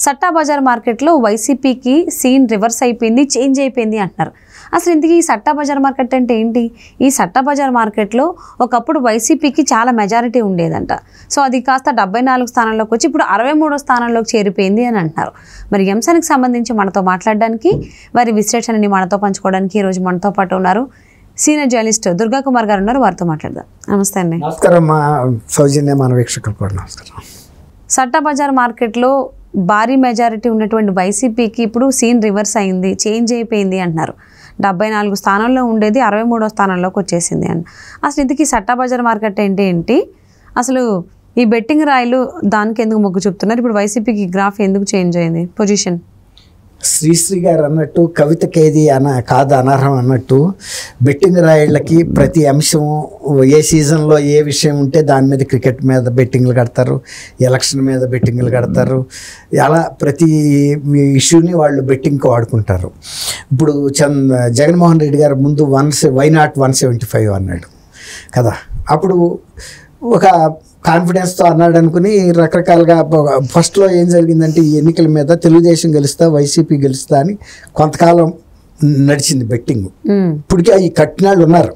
సట్టా బజార్ మార్కెట్లో వైసీపీకి scene reverse అయిపోయింది చేంజ్ అయిపోయింది అంటున్నారు అసలు ఇంతకీ ఈ సట్టా బజార్ మార్కెట్ అంటే ఏంటి ఈ సట్టా బజార్ మార్కెట్లో ఒకప్పుడు వైసీపీకి చాలా మెజారిటీ ఉండేదంట సో అది కాస్త డెబ్బై నాలుగు స్థానంలోకి వచ్చి ఇప్పుడు అరవై మూడో స్థానంలోకి చేరిపోయింది అని అంటున్నారు మరి ఈ అంశానికి సంబంధించి మనతో మాట్లాడడానికి వారి విశ్లేషణని మనతో పంచుకోవడానికి ఈరోజు మనతో పాటు ఉన్నారు సీనియర్ జర్నలిస్ట్ దుర్గా కుమార్ గారు ఉన్నారు వారితో మాట్లాడదాం నమస్తే అండి నమస్కారం మా సౌజన్య మన వీక్షకులు కూడా నమస్కారం సట్టా బజార్ మార్కెట్లో భారీ మెజారిటీ ఉన్నటువంటి వైసీపీకి ఇప్పుడు సీన్ రివర్స్ అయింది చేంజ్ అయిపోయింది అంటున్నారు డెబ్బై నాలుగు స్థానంలో ఉండేది అరవై మూడో స్థానంలోకి వచ్చేసింది అని అసలు ఇంతకీ సట్టా బజార్ మార్కెట్ ఏంటి ఏంటి అసలు ఈ బెట్టింగ్ రాయలు దానికి ఎందుకు మొగ్గు చూపుతున్నారు ఇప్పుడు వైసీపీకి గ్రాఫ్ ఎందుకు చేంజ్ అయింది పొజిషన్ శ్రీశ్రీ గారు అన్నట్టు కవితకేది అన కాదు అనర్హం అన్నట్టు బెట్టింగ్ రాయిళ్ళకి ప్రతి అంశం ఏ సీజన్లో ఏ విషయం ఉంటే దాని మీద క్రికెట్ మీద బెట్టింగ్లు కడతారు ఎలక్షన్ మీద బెట్టింగ్లు కడతారు అలా ప్రతి ఇష్యూని వాళ్ళు బెట్టింగ్కి వాడుకుంటారు ఇప్పుడు చంద్ జగన్మోహన్ రెడ్డి గారు ముందు one why not one seventy five అన్నాడు కదా అప్పుడు ఒక కాన్ఫిడెన్స్తో అన్నాడు అనుకుని రకరకాలుగా ప- ఫస్ట్లో ఏం జరిగిందంటే ఈ ఎన్నికల మీద తెలుగుదేశం గెలుస్తా వైసీపీ గెలుస్తా అని కొంతకాలం నడిచింది బెట్టింగ్ మ్మ్. ఇప్పటికే ఈ కట్టినాళ్ళు ఉన్నారు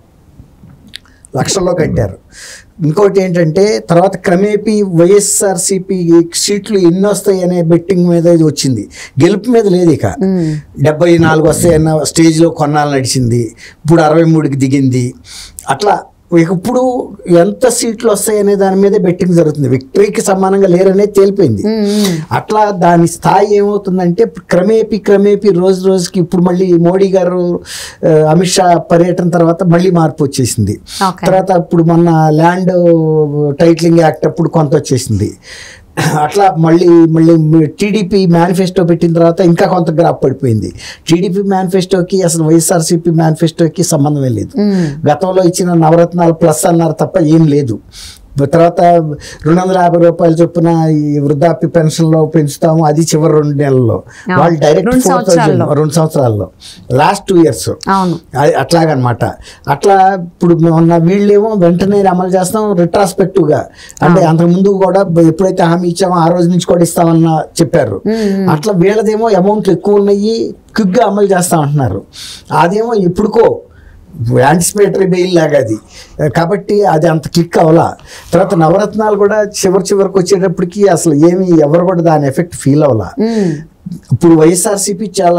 లక్షల్లో కట్టారు ఇంకోటి ఏంటంటే తర్వాత క్రమేపీ వైఎస్ఆర్సీపీ సీట్లు ఎన్ని వస్తాయి అనే బెట్టింగ్ మీద ఇది వచ్చింది గెలుపు మీద లేదు ఇక మ్మ్. డెబ్బై నాలుగు వస్తాయన్న స్టేజ్లో కొన్నాళ్ళు నడిచింది ఇప్పుడు అరవై మూడుకి దిగింది అట్లా ఇక ఇప్పుడు ఎంత సీట్లు వస్తాయనే దాని మీదే బెట్టింగ్ జరుగుతుంది విక్టరీకి సమానంగా లేరనే తేలిపోయింది మ్మ్. అట్లా దాని స్థాయి ఏమవుతుందంటే క్రమేపీ క్రమేపీ రోజు రోజుకి ఇప్పుడు మళ్ళీ మోడీ గారు ఆ, అమిత్ షా పర్యటన తర్వాత మళ్ళీ మార్పు వచ్చేసింది ఓకే తర్వాత ఇప్పుడు మొన్న ల్యాండ్ టైటిలింగ్ యాక్ట్ అప్పుడు కొంత వచ్చేసింది అట్లా మళ్ళీ మళ్ళీ టీడీపీ మేనిఫెస్టో పెట్టిన తర్వాత ఇంకా కొంత గ్రాఫ్ పడిపోయింది టీడీపీ మేనిఫెస్టోకి అసలు వైఎస్ఆర్సీపీ మేనిఫెస్టోకి సంబంధమే లేదు మ్మ్. గతంలో ఇచ్చిన నవరత్నాలు ప్లస్ అన్నారు తప్ప ఏం లేదు తర్వాత రెండు వందల యాభై రూపాయల చొప్పున ఈ వృద్ధాప్య పెన్షన్లో పెంచుతాము అది చివరి రెండు నెలల్లో ఆ, వాళ్ళు డైరెక్ట్ రెండు ఫోర్ సంవత్సరాల్లో. రెండు సంవత్సరాల్లో లాస్ట్ టూ ఇయర్స్ అవును అది అట్లాగనమాట అట్లా ఇప్పుడు మొన్న వీళ్ళేమో వెంటనే అమలు చేస్తాం రిట్రాస్పెక్టివ్గా అంటే అంతకు ముందు కూడా ఎప్పుడైతే హామీ ఇచ్చామో ఆ రోజు నుంచి కూడా ఇస్తామన్న చెప్పారు మ్మ్. అట్లా వీళ్ళదేమో అమౌంట్లు ఎక్కువ ఉన్నాయి క్విక్గా అమలు చేస్తామంటున్నారు అదేమో ఎప్పుడుకో యాంటిసిపేటరీ బెయిల్ లాగా అది కాబట్టి అది అంత క్లిక్ అవ్వాలా తర్వాత నవరత్నాలు కూడా చివరి చివరికి వచ్చేటప్పటికి అసలు ఏమి ఎవరు కూడా దాని ఎఫెక్ట్ ఫీల్ అవ్వాలా మ్మ్. ఇప్పుడు వైఎస్ఆర్సీపీ చాలా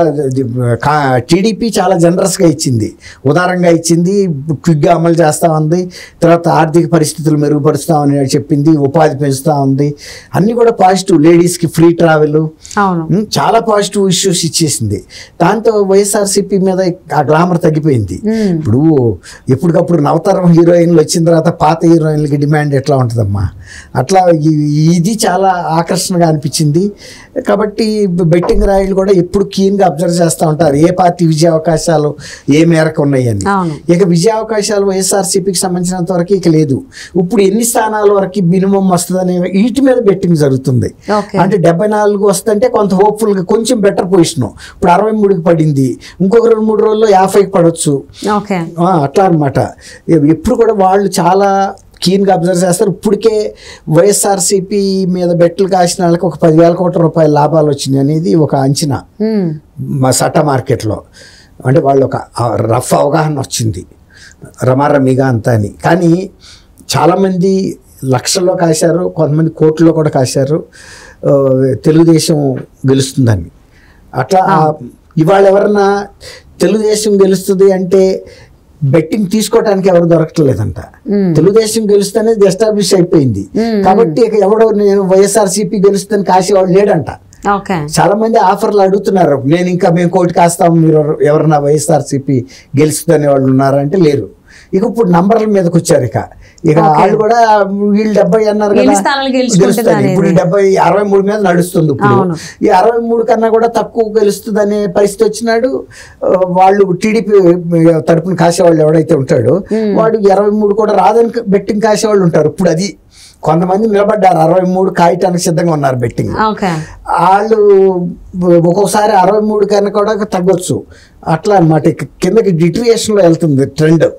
టీడీపీ చాలా జనరస్గా ఇచ్చింది ఉదారంగా ఇచ్చింది క్విక్గా అమలు చేస్తూ ఉంది తర్వాత ఆర్థిక పరిస్థితులు మెరుగుపరుస్తామని చెప్పింది ఉపాధి పెంచుతూ ఉంది అన్నీ కూడా పాజిటివ్ లేడీస్కి ఫ్రీ ట్రావెల్ అవును ఉమ్, చాలా పాజిటివ్ ఇష్యూస్ ఇచ్చేసింది దాంతో వైఎస్ఆర్సీపీ మీద ఆ గ్లామర్ తగ్గిపోయింది మ్మ్. ఇప్పుడు ఎప్పటికప్పుడు నవతరం హీరోయిన్లు వచ్చిన తర్వాత పాత హీరోయిన్లకి డిమాండ్ ఎట్లా ఉంటుందమ్మా అట్లా ఇ- ఇది చాలా ఆకర్షణగా అనిపించింది కాబట్టి బెట్టింగ్ రాయిలు కూడా ఎప్పుడు కీన్గా అబ్జర్వ్ చేస్తూ ఉంటారు ఏ పార్టీ విజయ అవకాశాలు ఏ మేరకు ఉన్నాయని అవును ఇక విజయ అవకాశాలు వైఎస్ఆర్సీపీకి సంబంధించినంత వరకు ఇక లేదు ఇప్పుడు ఎన్ని స్థానాల వరకు మినిమం వస్తుందనే వీటి మీద బెట్టింగ్ జరుగుతుంది ఓకే అంటే డెబ్బై నాలుగు వస్తుంటే కొంత హోప్ఫుల్గా కొంచెం బెటర్ పొజిషన్ ఇప్పుడు అరవై మూడుకి పడింది ఇంకొక రెండు మూడు రోజుల్లో యాభైకి పడవచ్చు ఓకే ఆ, అట్లా అనమాట ఎప్పుడు కూడా వాళ్ళు చాలా కీన్గా అబ్జర్వ్ చేస్తారు ఇప్పటికే వైఎస్ఆర్సీపీ మీద బెట్లు కాసిన వాళ్ళకి ఒక పదివేల కోట్ల రూపాయల లాభాలు వచ్చినాయి అనేది ఒక అంచనా మ్మ్. మా సట్ట మార్కెట్లో అంటే వాళ్ళు ఒక రఫ్ అవగాహన వచ్చింది రమారమిగా అంతా అని కానీ చాలామంది లక్షల్లో కాశారు కొంతమంది కోట్లలో కూడా కాశారు ఆ, తెలుగుదేశం గెలుస్తుందని అట్లా ఆ- ఇవాళ ఎవరన్నా తెలుగుదేశం గెలుస్తుంది అంటే బెట్టింగ్ తీసుకోవడానికి ఎవరు దొరకట్లేదంట మ్మ్. తెలుగుదేశం గెలుస్తనేది ఎస్టాబ్లిష్ అయిపోయింది మ్మ్. కాబట్టి ఇక ఎవడో నేను వైఎస్ఆర్సీపీ గెలుస్తుందని కాసేవాడు లేడంట ఓకే చాలా మంది ఆఫర్లు అడుగుతున్నారు నేను ఇంకా మేము కోటి కాస్తాం మీరు ఎవరన్నా వైఎస్ఆర్సీపీ గెలుస్తుందనే వాళ్ళు ఉన్నారంటే లేరు ఇక ఇప్పుడు నంబర్ల మీదకి వచ్చారు ఇక ఇక Okay. వాళ్ళు కూడా వీళ్ళు డెబ్బై అన్నారు ఎన్ని కదా స్థానాలు గెలుచుకుంటుంది గెలుస్తుంది. ఇప్పుడు అనేది. డెబ్బై అరవై మూడు మీద నడుస్తుంది ఇప్పుడు అవును. ఈ అరవై మూడు కన్నా కూడా తక్కువ గెలుస్తుంది అనే పరిస్థితి వచ్చినాడు ఆ, వాళ్ళు టీడీపీ తరపున కాసేవాళ్ళు ఎవడైతే ఉంటాడో వాడు ఇరవై మూడు కూడా రాదని బెట్టింగ్ కాసేవాళ్ళు ఉంటారు ఇప్పుడు అది కొంతమంది నిలబడ్డారు అరవై మూడు కాయటానికి సిద్ధంగా ఉన్నారు బెట్టింగ్ ఓకే వాళ్ళు ఒక్కొక్కసారి అరవై మూడు కన్నా కూడా తగ్గొచ్చు అట్లా అనమాట ఇక కిందకి డిట్రియేషన్లో వెళ్తుంది ట్రెండ్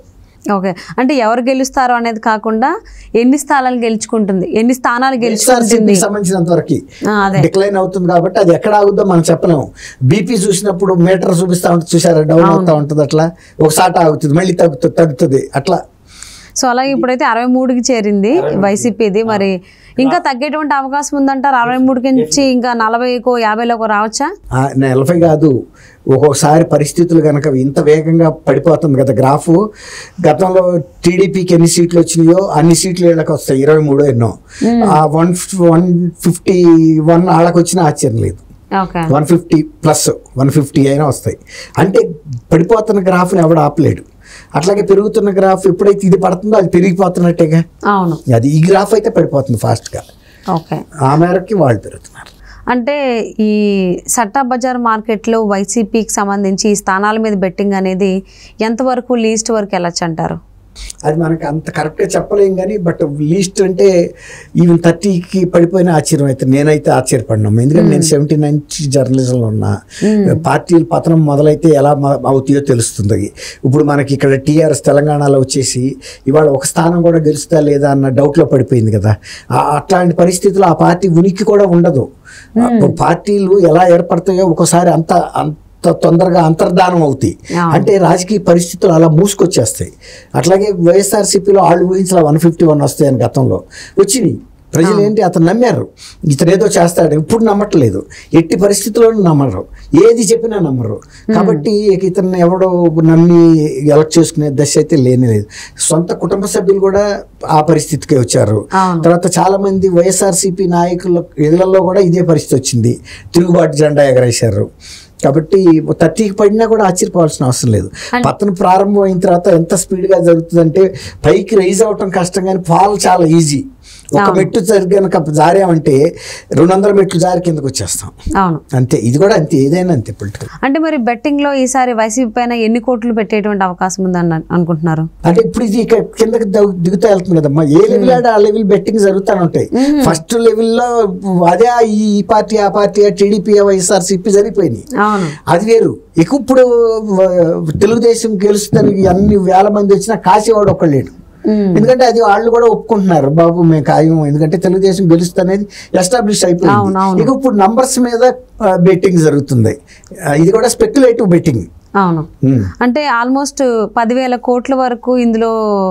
ఓకే అంటే ఎవరు గెలుస్తారో అనేది కాకుండా ఎన్ని స్థానాలు గెలుచుకుంటుంది ఎన్ని స్థానాలు గెలుచుకుంటుంది వైఎస్ఆర్సీపీకి సంబంధించినంత వరకు ఆ, అదే డిక్లైన్ అవుతుంది కాబట్టి అది ఎక్కడ ఆగుద్దో మనం చెప్పలేము బీపీ చూసినప్పుడు మీటర్ చూపిస్తా ఉంటుంది చూసారా డౌన్ అవుతా ఉంటుంది అట్లా ఒకసారి ఆగుతుంది మళ్ళీ తగ్గుతుంది తగ్గుతుంది అట్లా సో అలాగే ఇప్పుడైతే అరవై మూడుకి చేరింది వైసీపీది మరి ఇంకా తగ్గేటువంటి అవకాశం ఉందంటారు అరవై మూడుకి నుంచి ఇంకా నలభైకో యాభైలోకో రావచ్చా ఆ, నలభై కాదు ఒక్కొక్కసారి పరిస్థితులు కనుక ఇంత వేగంగా పడిపోతుంది కదా గ్రాఫ్ గతంలో టీడీపీకి ఎన్ని సీట్లు వచ్చినాయో అన్ని సీట్లు వీళ్ళకి వస్తాయి ఇరవై మూడో ఎన్నో ఆ వన్ వన్ ఫిఫ్టీ వన్ వాళ్ళకి వచ్చిన ఆశ్చర్యం లేదు okay one fifty plus one fifty అయినా వస్తాయి అంటే పడిపోతున్న గ్రాఫ్ని ఎవడు ఆపలేడు అట్లాగే పెరుగుతున్న గ్రాఫ్ ఎప్పుడైతే ఇది పడుతుందో అది పెరిగిపోతున్నట్టేగా అవును అది ఈ గ్రాఫ్ అయితే పడిపోతుంది ఫాస్ట్గా ఓకే ఆ మేరకి వాళ్ళు పెరుగుతున్నారు అంటే ఈ సట్టా బజార్ మార్కెట్లో వైసీపీకి సంబంధించి ఈ స్థానాల మీద బెట్టింగ్ అనేది ఎంతవరకు లీస్ట్ వరకు వెళ్ళొచ్చు అంటారు అది మనకి అంత కరెక్ట్గా చెప్పలేం కానీ బట్ లీస్ట్ అంటే ఈవెన్ థర్టీకి పడిపోయిన ఆశ్చర్యం అయితే నేనైతే ఆశ్చర్యపడినాము ఎందుకంటే నేను సెవెంటీ నైన్ జర్నలిజంలో ఉన్నా పార్టీలు పతనం మొదలైతే ఎలా మ- అవుతాయో తెలుస్తుంది ఇప్పుడు మనకి ఇక్కడ టీఆర్ఎస్ తెలంగాణలో వచ్చేసి ఇవాళ ఒక స్థానం కూడా గెలుస్తా లేదా అన్న డౌట్లో పడిపోయింది కదా ఆ- అట్లాంటి పరిస్థితుల్లో ఆ పార్టీ ఉనికి కూడా ఉండదు ఆ పార్టీలు ఎలా ఏర్పడతాయో ఒకసారి అంత అంత తొందరగా అంతర్ధానం అవుతాయి అవును. అంటే రాజకీయ పరిస్థితులు అలా మూసుకొచ్చేస్తాయి అట్లాగే వైఎస్ఆర్సీపీలో వాళ్ళు ఊహించిన వన్ ఫిఫ్టీ వన్ వస్తాయని గతంలో వచ్చినాయి ప్రజలు ఏంటి అతను నమ్మారు ఇతను ఏదో చేస్తాడు ఇప్పుడు నమ్మట్లేదు ఎట్టి పరిస్థితుల్లోనూ నమ్మరు ఏది చెప్పినా నమ్మరు కాబట్టి ఇక ఇతన్ని ఎవడో నమ్మి ఎలక్ట్ చేసుకునే దశ అయితే లేనే లేదు సొంత కుటుంబ సభ్యులు కూడా ఆ పరిస్థితికి వచ్చారు అవును. తర్వాత చాలా మంది వైఎస్ఆర్సీపీ నాయకుల ఇళ్లలో కూడా ఇదే పరిస్థితి వచ్చింది తిరుగుబాటు జెండా ఎగరేశారు కాబట్టి థర్టీకి పడినా కూడా ఆశ్చర్యపోవాల్సిన అవసరం లేదు పతనం ప్రారంభం అయిన తర్వాత ఎంత స్పీడ్గా జరుగుతుందంటే పైకి రైజ్ అవటం కష్టం కానీ ఫాల్ చాలా ఈజీ ఒక మెట్టు జరిగిన జారామంటే రెండు వందల మెట్లు జారి కిందకు వచ్చేస్తాం అవును అంతే ఇది కూడా అంతే ఏదైనా అంతే పొలిటికల్ అంటే మరి బెట్టింగ్లో ఈసారి వైసీపీ పైన ఎన్ని కోట్లు పెట్టేటువంటి అవకాశం ఉందని అనుకుంటున్నారు అంటే ఇప్పుడు ఇది ఇక్కడ కిందకి దిగు- దిగుతూ వెళ్తుంది కదమ్మా ఏ లెవెల్ ఆడ ఆ లెవెల్ బెట్టింగ్ జరుగుతూనే ఉంటాయి ఫస్ట్ లెవెల్లో అదే ఈ ఈ పార్టీ ఆ పార్టీ ఆ టీడీపీ వైఎస్ఆర్సీపీ జరిగిపోయినాయి అవును అది వేరు ఇక ఇప్పుడు ఆ, తెలుగుదేశం గెలుస్తుంది అన్ని వేల మంది వచ్చినా కాసేవాడు ఒక్కళ్ళేడు మ్మ్. ఎందుకంటే అది వాళ్ళు కూడా ఒప్పుకుంటున్నారు బాబు మేము ఖాయం ఎందుకంటే తెలుగుదేశం గెలుస్తుంది అనేది ఎస్టాబ్లిష్ అవును, అయిపోయింది అవును. ఇక ఇప్పుడు నంబర్స్ మీద బెట్టింగ్ జరుగుతుంది ఆ, ఇది కూడా స్పెక్యులేటివ్ బెట్టింగ్ అవును అంటే ఆల్మోస్ట్ పదివేల కోట్ల వరకు ఇందులో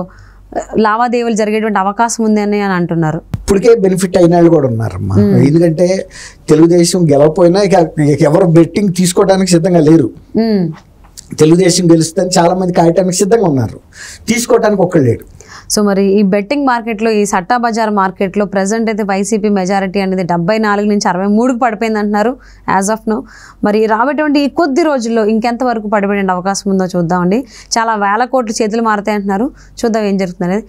ఆ, లావాదేవీలు జరిగేటువంటి అవకాశం ఉంది అని అని అంటున్నారు ఇప్పటికే బెనిఫిట్ అయిన వాళ్ళు కూడా ఉన్నారమ్మా ఎందుకంటే తెలుగుదేశం గెలవపోయినా ఇక ఇక ఎవరు బెట్టింగ్ తీసుకోవడానికి సిద్ధంగా లేరు మ్మ్. తెలుగుదేశం గెలుస్తుందని చాలా మంది కాయటానికి సిద్ధంగా ఉన్నారు తీసుకోవడానికి ఒక్కళ్ళు లేడు సో మరి ఈ బెట్టింగ్ మార్కెట్లో ఈ సట్టా బజార్ మార్కెట్లో ప్రజెంట్ అయితే వైసీపీ మెజారిటీ అనేది డెబ్బై నాలుగు నుంచి అరవై మూడుకు పడిపోయింది అంటున్నారు యాజ్ ఆఫ్ నో మరి రాబోయేటువంటి ఈ కొద్ది రోజుల్లో ఇంకెంత వరకు పడిపోయే అవకాశం ఉందో చూద్దామండి చాలా వేల కోట్లు చేతులు మారుతాయి అంటున్నారు చూద్దాం ఏం జరుగుతుంది అనేది